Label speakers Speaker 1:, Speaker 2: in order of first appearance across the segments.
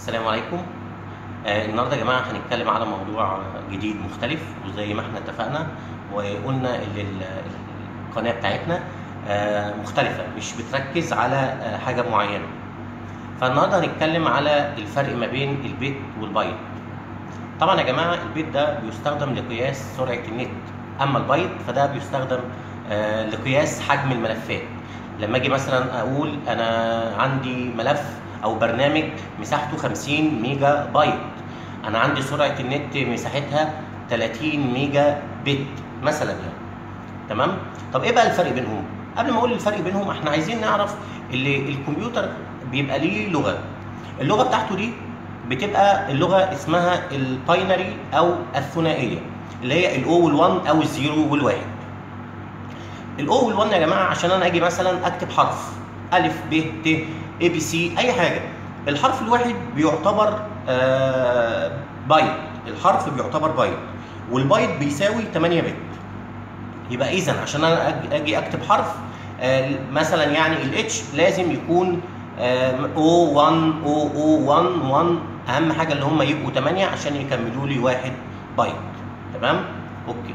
Speaker 1: السلام عليكم آه النهارده يا جماعه هنتكلم على موضوع جديد مختلف وزي ما احنا اتفقنا وقلنا ان ال- القناه بتاعتنا آه مختلفه مش بتركز على آه حاجه معينه فالنهارده هنتكلم على الفرق ما بين البيت والبايت طبعا يا جماعه البيت ده بيستخدم لقياس سرعه النت اما البايت فده بيستخدم آه لقياس حجم الملفات لما اجي مثلا اقول انا عندي ملف او برنامج مساحته 50 ميجا بايت انا عندي سرعه النت مساحتها 30 ميجا بت مثلا يعني تمام طب ايه بقى الفرق بينهم قبل ما اقول الفرق بينهم احنا عايزين نعرف اللي الكمبيوتر بيبقى ليه لغه اللغه بتاعته دي بتبقى اللغه اسمها الباينري او الثنائيه اللي هي الاو وال1 او الزيرو والواحد الاو وال1 يا جماعه عشان انا اجي مثلا اكتب حرف الف ب ت اي بي سي اي حاجه الحرف الواحد بيعتبر آه بايت الحرف بيعتبر بايت والبايت بيساوي 8 بت يبقى اذا عشان انا أج- اجي اكتب حرف آه مثلا يعني الاتش لازم يكون او 1 او او 1 1 اهم حاجه اللي هم يبقوا 8 عشان يكملوا لي واحد بايت تمام اوكي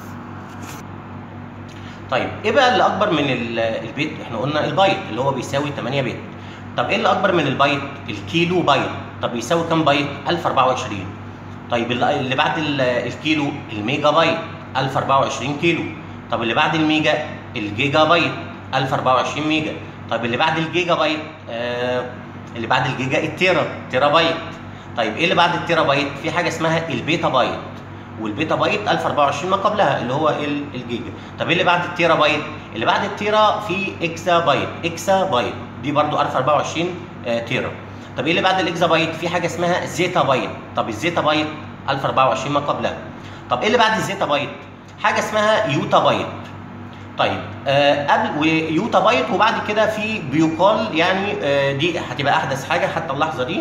Speaker 1: طيب ايه بقى اللي اكبر من ال- البيت احنا قلنا البايت اللي هو بيساوي 8 بت طب ايه اللي اكبر من البايت الكيلو بايت طب بيساوي كام بايت 1024 طيب اللي اللي بعد ال- الكيلو الميجا بايت 1024 كيلو طب اللي بعد الميجا الجيجا بايت 1024 ميجا طيب اللي بعد الجيجا بايت آه اللي بعد الجيجا التيرا تيرا بايت طيب ايه اللي بعد التيرا بايت في حاجه اسمها البيتا بايت والبيتا بايت 1024 ما قبلها اللي هو ال- الجيجا طب ايه اللي بعد التيرا بايت اللي بعد التيرا في اكسا بايت اكسا بايت دي برضو 1024 آه، تيرا طب ايه اللي بعد الاكسا بايت في حاجه اسمها زيتا بايت طب الزيتا بايت 1024 ما قبلها طب ايه اللي بعد الزيتا بايت حاجه اسمها يوتا بايت طيب آه قبل ويوتا بايت وبعد كده في بيقال يعني آه دي هتبقى احدث حاجه حتى اللحظه دي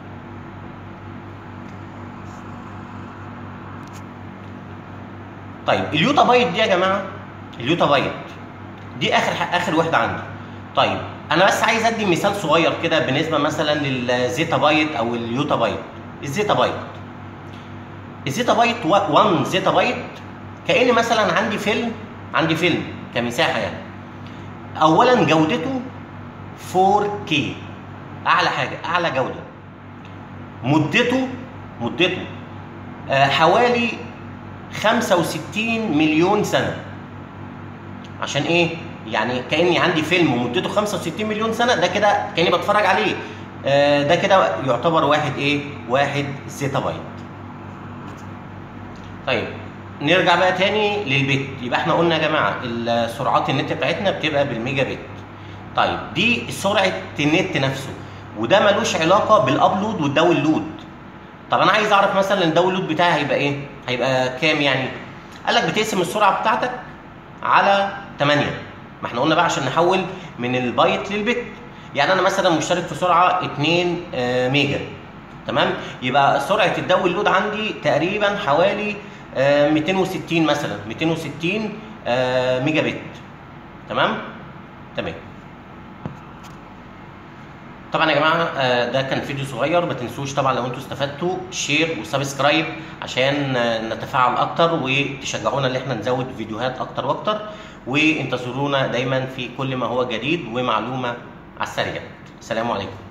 Speaker 1: طيب اليوتا بايت دي يا جماعه اليوتا بايت دي اخر اخر وحده عندي طيب انا بس عايز ادي مثال صغير كده بالنسبه مثلا للزيتا بايت او اليوتا بايت الزيتا بايت الزيتا بايت 1 زيتا بايت كاني مثلا عندي فيلم عندي فيلم كمساحه يعني اولا جودته 4K اعلى حاجه اعلى جوده مدته مدته آه حوالي 65 مليون سنه عشان ايه يعني كاني عندي فيلم مدته 65 مليون سنه ده كده كاني بتفرج عليه آه ده كده يعتبر واحد ايه واحد زيتا بايت طيب نرجع بقى تاني للبت يبقى احنا قلنا يا جماعه السرعات النت بتاعتنا بتبقى بالميجا بت طيب دي سرعه النت نفسه وده ملوش علاقه بالابلود والداونلود طب انا عايز اعرف مثلا الداونلود بتاعي هيبقى ايه هيبقى كام يعني قال لك بتقسم السرعه بتاعتك على 8 ما احنا قلنا بقى عشان نحول من البايت للبت يعني انا مثلا مشترك في سرعه 2 آه، ميجا تمام يبقى سرعه الداونلود عندي تقريبا حوالي آه، 260 مثلا 260 آه، ميجا بت تمام تمام طبعا يا جماعه آه، ده كان فيديو صغير ما تنسوش طبعا لو انتوا استفدتوا شير وسبسكرايب عشان آه، نتفاعل اكتر وتشجعونا ان احنا نزود فيديوهات اكتر واكتر وانتظرونا دايما في كل ما هو جديد ومعلومه على السريع السلام عليكم